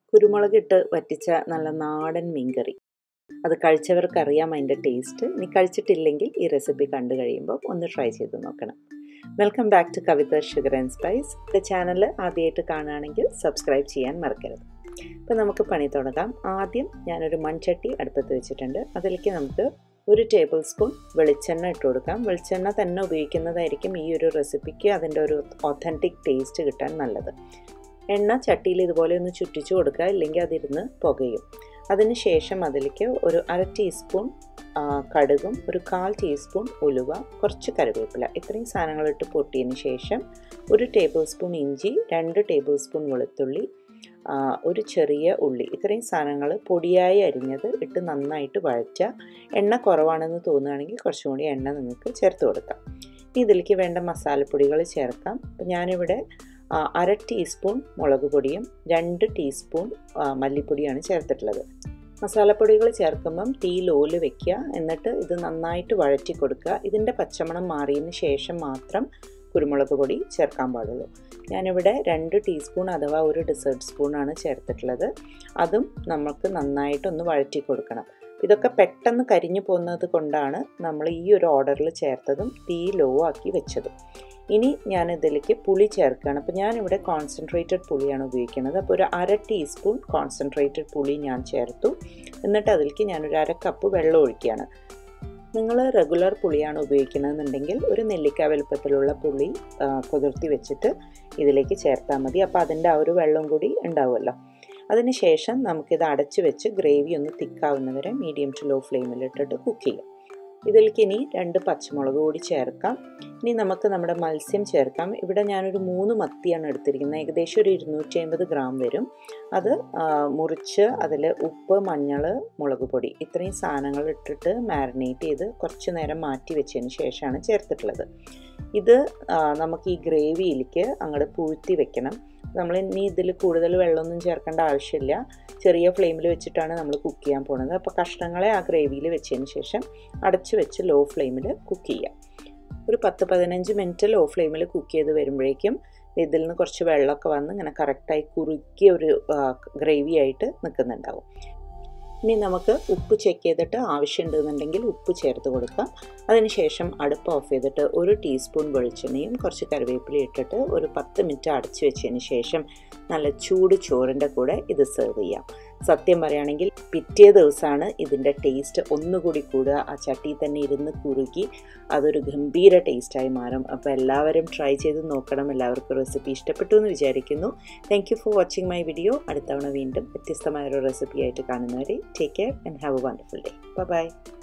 കുരുമുളകിട്ട് വറ്റിച്ച നല്ല നാടൻ മീൻകറി അത് കഴിച്ചവർക്കറിയാം അതിൻ്റെ ടേസ്റ്റ് ഇനി കഴിച്ചിട്ടില്ലെങ്കിൽ ഈ റെസിപ്പി കണ്ടു കഴിയുമ്പോൾ ഒന്ന് ട്രൈ ചെയ്ത് നോക്കണം welcome back to Kavitha sugar and spice ഇത് ചാനൽ ആദ്യമായിട്ട് കാണുകയാണെങ്കിൽ സബ്സ്ക്രൈബ് ചെയ്യാൻ മറക്കരുത് അപ്പോൾ നമുക്ക് പണി തുടങ്ങാം ആദ്യം ഞാനൊരു മൺചട്ടി അടുപ്പത്ത് വെച്ചിട്ടുണ്ട് അതിലേക്ക് നമുക്ക് ഒരു ടേബിൾ സ്പൂൺ വെളിച്ചെണ്ണ ഇട്ട് കൊടുക്കാം വെളിച്ചെണ്ണ തന്നെ ഉപയോഗിക്കുന്നതായിരിക്കും ഈ ഒരു റെസിപ്പിക്ക് അതിൻ്റെ ഒരു ഒത്തൻറ്റിക് ടേസ്റ്റ് കിട്ടാൻ നല്ലത് എണ്ണ ചട്ടിയിൽ ഇതുപോലെ ഒന്ന് ചുറ്റിച്ചു കൊടുക്കുക ഇല്ലെങ്കിൽ അതിരുന്ന് പുകയും അതിന് ശേഷം അതിലേക്ക് ഒരു അര ടീസ്പൂൺ കടുകും ഒരു കാൽ ടീസ്പൂൺ ഉലുവ കുറച്ച് കറിവേപ്പില ഇത്രയും സാധനങ്ങളിട്ട് പൊട്ടിയതിന് ശേഷം ഒരു ടേബിൾ സ്പൂൺ ഇഞ്ചി രണ്ട് ടേബിൾ സ്പൂൺ വെളുത്തുള്ളി ഒരു ചെറിയ ഉള്ളി ഇത്രയും സാധനങ്ങൾ പൊടിയായി അരിഞ്ഞത് ഇട്ട് നന്നായിട്ട് വഴറ്റുക എണ്ണ കുറവാണെന്ന് തോന്നുകയാണെങ്കിൽ കുറച്ചും കൂടി എണ്ണ നിങ്ങൾക്ക് ചേർത്ത് കൊടുക്കാം ഇനി ഇതിലേക്ക് വേണ്ട മസാലപ്പൊടികൾ ചേർക്കാം ഞാനിവിടെ അര ടീസ്പൂൺ മുളക് പൊടിയും രണ്ട് ടീസ്പൂൺ മല്ലിപ്പൊടിയാണ് ചേർത്തിട്ടുള്ളത് മസാലപ്പൊടികൾ ചേർക്കുമ്പം തീ ലോല് വെക്കുക എന്നിട്ട് ഇത് നന്നായിട്ട് വഴറ്റി കൊടുക്കുക ഇതിൻ്റെ പച്ചമണം മാറിയതിന് ശേഷം മാത്രം കുരുമുളക് പൊടി ചേർക്കാൻ പാടുള്ളൂ ഞാനിവിടെ രണ്ട് ടീസ്പൂൺ അഥവാ ഒരു ഡെസേർട്ട് സ്പൂണാണ് ചേർത്തിട്ടുള്ളത് അതും നമുക്ക് നന്നായിട്ടൊന്ന് വഴറ്റി കൊടുക്കണം ഇതൊക്കെ പെട്ടെന്ന് കരിഞ്ഞു പോകുന്നത് കൊണ്ടാണ് നമ്മൾ ഈ ഒരു ഓർഡറിൽ ചേർത്തതും തീ ലോ ആക്കി വെച്ചതും ഇനി ഞാൻ ഇതിലേക്ക് പുളി ചേർക്കുകയാണ് അപ്പോൾ ഞാനിവിടെ കോൺസെൻട്രേറ്റഡ് പുളിയാണ് ഉപയോഗിക്കുന്നത് അപ്പോൾ ഒരു അര ടീസ്പൂൺ കോൺസെൻട്രേറ്റഡ് പുളി ഞാൻ ചേർത്തു എന്നിട്ട് അതിലേക്ക് ഞാനൊരു അര കപ്പ് വെള്ളം ഒഴിക്കുകയാണ് നിങ്ങൾ റെഗുലർ പുളിയാണ് ഉപയോഗിക്കുന്നതെന്നുണ്ടെങ്കിൽ ഒരു നെല്ലിക്ക വലുപ്പത്തിലുള്ള പുളി കുതിർത്തി വെച്ചിട്ട് ഇതിലേക്ക് ചേർത്താൽ മതി അപ്പോൾ അതിൻ്റെ ആ ഒരു വെള്ളം കൂടി ഉണ്ടാവുമല്ലോ അതിനുശേഷം നമുക്കിത് അടച്ച് വെച്ച് ഗ്രേവി ഒന്ന് തിക്കാവുന്നവരെ മീഡിയം ടു ലോ ഫ്ലെയിമിലിട്ടിട്ട് കുക്ക് ചെയ്യാം ഇതിലേക്ക് ഇനി രണ്ട് പച്ചമുളക് കൂടി ചേർക്കാം ഇനി നമുക്ക് നമ്മുടെ മത്സ്യം ചേർക്കാം ഇവിടെ ഞാനൊരു മൂന്ന് മത്തിയാണ് എടുത്തിരിക്കുന്നത് ഏകദേശം ഒരു ഇരുന്നൂറ്റി അമ്പത് ഗ്രാം വരും അത് മുറിച്ച് അതിൽ ഉപ്പ് മഞ്ഞൾ മുളക് പൊടി ഇത്രയും സാധനങ്ങൾ ഇട്ടിട്ട് മാരിനേറ്റ് ചെയ്ത് കുറച്ച് നേരം മാറ്റി വെച്ചതിന് ശേഷമാണ് ചേർത്തിട്ടുള്ളത് ഇത് നമുക്ക് ഈ ഗ്രേവിയിലേക്ക് അങ്ങോട്ട് പൂഴ്ത്തി വെക്കണം നമ്മൾ ഇനി ഇതിൽ കൂടുതൽ വെള്ളമൊന്നും ചേർക്കേണ്ട ആവശ്യമില്ല ചെറിയ ഫ്ലെയിമിൽ വെച്ചിട്ടാണ് നമ്മൾ കുക്ക് ചെയ്യാൻ പോകുന്നത് അപ്പോൾ കഷ്ണങ്ങളെ ആ ഗ്രേവിയിൽ വെച്ചതിന് ശേഷം അടച്ച് വെച്ച് ലോ ഫ്ലെയിമിൽ കുക്ക് ചെയ്യാം ഒരു പത്ത് പതിനഞ്ച് മിനിറ്റ് ലോ ഫ്ലെയിമിൽ കുക്ക് ചെയ്ത് വരുമ്പോഴേക്കും ഇതിൽ നിന്ന് കുറച്ച് വെള്ളമൊക്കെ വന്ന് ഇങ്ങനെ കറക്റ്റായി കുറുക്കിയ ഒരു ഗ്രേവി ആയിട്ട് നിൽക്കുന്നുണ്ടാവും ഇനി നമുക്ക് ഉപ്പ് ചെക്ക് ചെയ്തിട്ട് ആവശ്യമുണ്ടെന്നുണ്ടെങ്കിൽ ഉപ്പ് ചേർത്ത് കൊടുക്കാം അതിനുശേഷം അടുപ്പ് ഓഫ് ചെയ്തിട്ട് ഒരു ടീസ്പൂൺ വെളിച്ചെണ്ണയും കുറച്ച് കറിവേപ്പില ഇട്ടിട്ട് ഒരു പത്ത് മിനിറ്റ് അടച്ചു വെച്ചതിന് ശേഷം നല്ല ചൂട് ചോറിൻ്റെ കൂടെ ഇത് സെർവ് ചെയ്യാം സത്യം പറയുകയാണെങ്കിൽ പിറ്റേ ദിവസമാണ് ഇതിൻ്റെ ടേസ്റ്റ് ഒന്നുകൂടി കൂടുക ആ ചട്ടി തന്നെ ഇരുന്ന് കുറുകി അതൊരു ഗംഭീര ടേസ്റ്റായി മാറും അപ്പോൾ എല്ലാവരും ട്രൈ ചെയ്ത് നോക്കണം എല്ലാവർക്കും റെസിപ്പി ഇഷ്ടപ്പെട്ടു എന്ന് വിചാരിക്കുന്നു thank you for watching my video അടുത്തവണ വീണ്ടും വ്യത്യസ്തമായൊരു റെസിപ്പി ആയിട്ട് കാണുന്നവരെ take care and have a wonderful day by